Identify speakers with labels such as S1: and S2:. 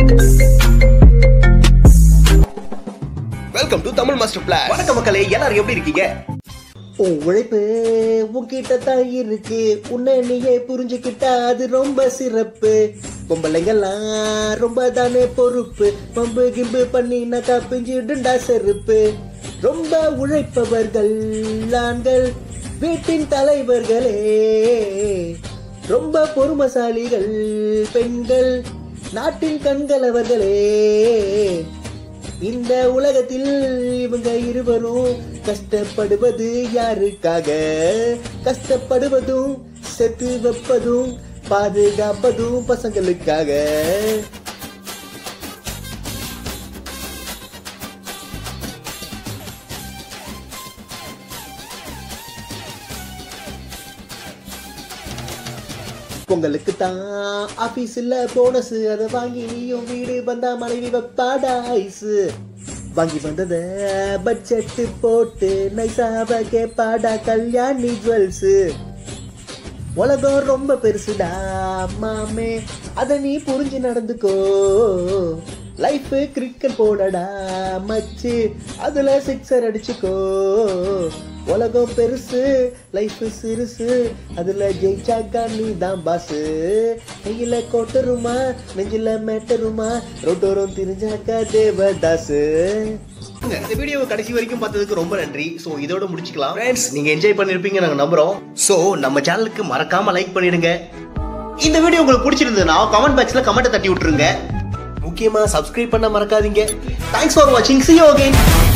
S1: welcome to Tamil master plan வணக்கம் மக்களே எல்லாரும் எப்படி இருக்கீங்க
S2: உன் உழைப்பு உன்கிட்ட தான் இருக்கு உன்னை நீயே புரிஞ்சுக்கிட்டா அது ரொம்ப சிறப்பு பொம்பளைங்கெல்லாம் ரொம்ப தானே பொறுப்பு பம்பு கிம்பு பண்ணினாக்கா பிஞ்சிடுண்டா செருப்பு ரொம்ப உழைப்பவர்கள் ஆண்கள் வீட்டின் தலைவர்களே ரொம்ப பொறுமசாலிகள் பெண்கள் நாட்டின் கண்கள் அவர்களே இந்த உலகத்தில் இவங்க இருவரும் கஷ்டப்படுவது யாருக்காக கஷ்டப்படுவதும் செத்து வைப்பதும் பாதுகாப்பதும் பசங்களுக்காக பொங்கலுக்கு தான் ஆபீஸ்ல போனஸ் அதை வாங்கி நீயும் வீடு வந்தா மனைவி வைப்பாடா ஐஸ் வாங்கி வந்தத பட்ஜெட் போட்டு நைசாவ கேப்பாடா கல்யாணி ஜுவல்ஸ் உலகம் ரொம்ப பெருசுடா மாமே அத நீ புரிஞ்சு நடந்துக்கோ லைஃப் கிரிக்கெட் போடடா மச்சு அதுல சிக்ஸர் அடிச்சுக்கோ உலகம் பெருசு லைஃப் சிறுசு அதுல ஜெயிச்சாக்கா நீ தான் பாசு கையில கோட்டருமா நெஞ்சில மேட்டருமா ரோட்டோரம் திரிஞ்சாக்கா தேவதாசு
S1: இந்த வீடியோவை கடைசி வரைக்கும் பார்த்ததுக்கு ரொம்ப நன்றி ஸோ இதோட முடிச்சுக்கலாம் ஃப்ரெண்ட்ஸ் நீங்க என்ஜாய் பண்ணிருப்பீங்க நாங்க நம்புறோம் ஸோ நம்ம சேனலுக்கு மறக்காம லைக் பண்ணிடுங்க இந்த வீடியோ உங்களுக்கு பிடிச்சிருந்ததுன்னா கமெண்ட் பாக்ஸ்ல கமெண்ட் தட்டி விட்டுருங்க முக்கியமா சப்ஸ்கிரைப் பண்ண மறக்காதீங்க தேங்க்ஸ் ஃபார் வாட்சிங் சி யூ அகைன்